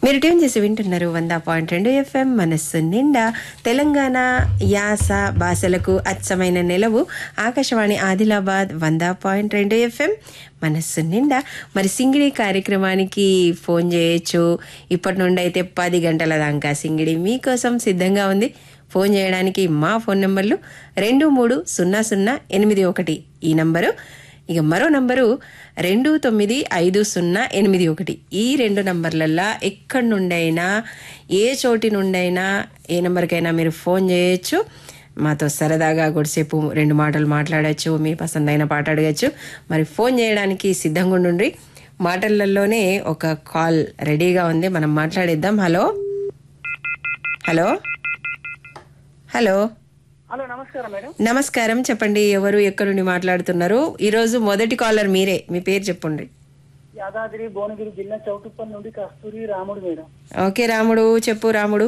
మీరు ట్యూన్ చేసి వింటున్నారు వంద పాయింట్ రెండు ఎఫ్ఎం మనస్సు నిండా తెలంగాణ యాస భాషలకు అచ్చమైన నిలవు ఆకాశవాణి ఆదిలాబాద్ వంద పాయింట్ రెండు ఎఫ్ఎం మనస్సు నిండా మరి సింగిడి కార్యక్రమానికి ఫోన్ చేయొచ్చు ఇప్పటి నుండి అయితే పది గంటల దాకా సింగిడి మీకోసం సిద్ధంగా ఉంది ఫోన్ చేయడానికి మా ఫోన్ నెంబర్లు రెండు మూడు సున్నా సున్నా ఎనిమిది ఒకటి ఈ నంబరు ఇక మరో నంబరు రెండు తొమ్మిది ఐదు సున్నా ఎనిమిది ఒకటి ఈ రెండు నంబర్లల్లో ఎక్కడి నుండైనా ఏ చోటి నుండైనా ఏ నంబర్కైనా మీరు ఫోన్ చేయొచ్చు మాతో సరదాగా కొద్దిసేపు రెండు మాటలు మాట్లాడచ్చు మీ పసందైన పాట అడగచ్చు మరి ఫోన్ చేయడానికి సిద్ధంగా ఉండండి మాటలలోనే ఒక కాల్ రెడీగా ఉంది మనం మాట్లాడేద్దాం హలో హలో హలో హలో నమస్కారం మేడం నమస్కారం చెప్పండి ఎవరు ఎక్కడి నుండి మాట్లాడుతున్నారు ఈరోజు మొదటి కాలర్ మీరే మీ పేరు చెప్పండి యాదాద్రి భువనగిరి జిల్లా చౌటుప్పల్ నుండి కస్తూరి రాముడు మేడం ఓకే రాముడు చెప్పు రాముడు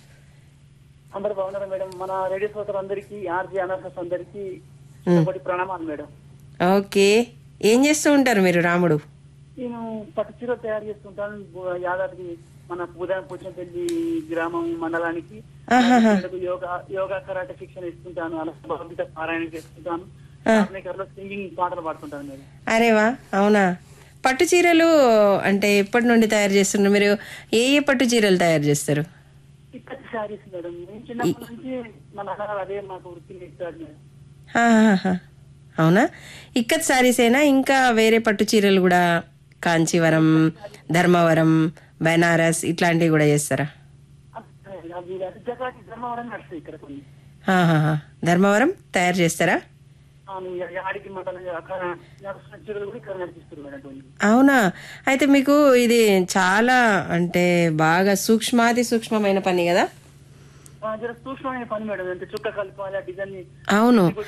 అందరు బాగున్నారు మేడం మన రేడియో శ్రోతలందరికీ ఆర్జీ అనర్సస్ అందరికీ ఒకటి ప్రణామాలు మేడం ఓకే ఏం చేస్తూ ఉంటారు మీరు రాముడు నేను పట్టు చీర తయారు చేస్తుంటాను బు- యాదాద్రి మన పూజ పూచంపల్లి గ్రామం మండలానికి ఆహాహా. పిల్లలకు యోగా యోగా కరాటే శిక్షణ ఇస్తుంటాను అలా భగవద్గీత పారాయణ చేస్తుంటాను లో సింగింగ్ పాటలు పాడుతుంటాను మేడం అరే వా అవునా పట్టు చీరలు అంటే ఎప్పటి నుండి తయారు చేస్తున్నారు మీరు ఏ ఏ పట్టు చీరలు తయారు చేస్తారు ఇక్కడ శారీస్ మేడం నేను చిన్నప్పటి నుంచి మా నాన్నగారు అదే మాకు వృత్తిని ఇస్తాడు మేడం ఆహాహా. అవునా ఇక్కత్ సారీసేనా ఇంకా వేరే పట్టు చీరలు కూడా కాంచీవరం ధర్మవరం బెనారస్ ఇట్లాంటివి కూడా చేస్తారా అవి జగాటి ధర్మవరం నడుస్తాయి ఇక్కడ కొన్ని ఆహాహా. ధర్మవరం తయారు చేస్తారా ఆమె ఆడికి మండలం అక్కడ నడుస్తున్న చీరలు కూడా ఇక్కడ నడిపిస్తారు మేడం కొన్ని. అవునా అయితే మీకు ఇది చాలా అంటే బాగా సూక్ష్మాతి సూక్ష్మమైన పని కదా ఆ, జర సూక్ష్మమైన పని మేడం ఎంత చుక్క కలపాలి ఆ డిజైన్ ని అవును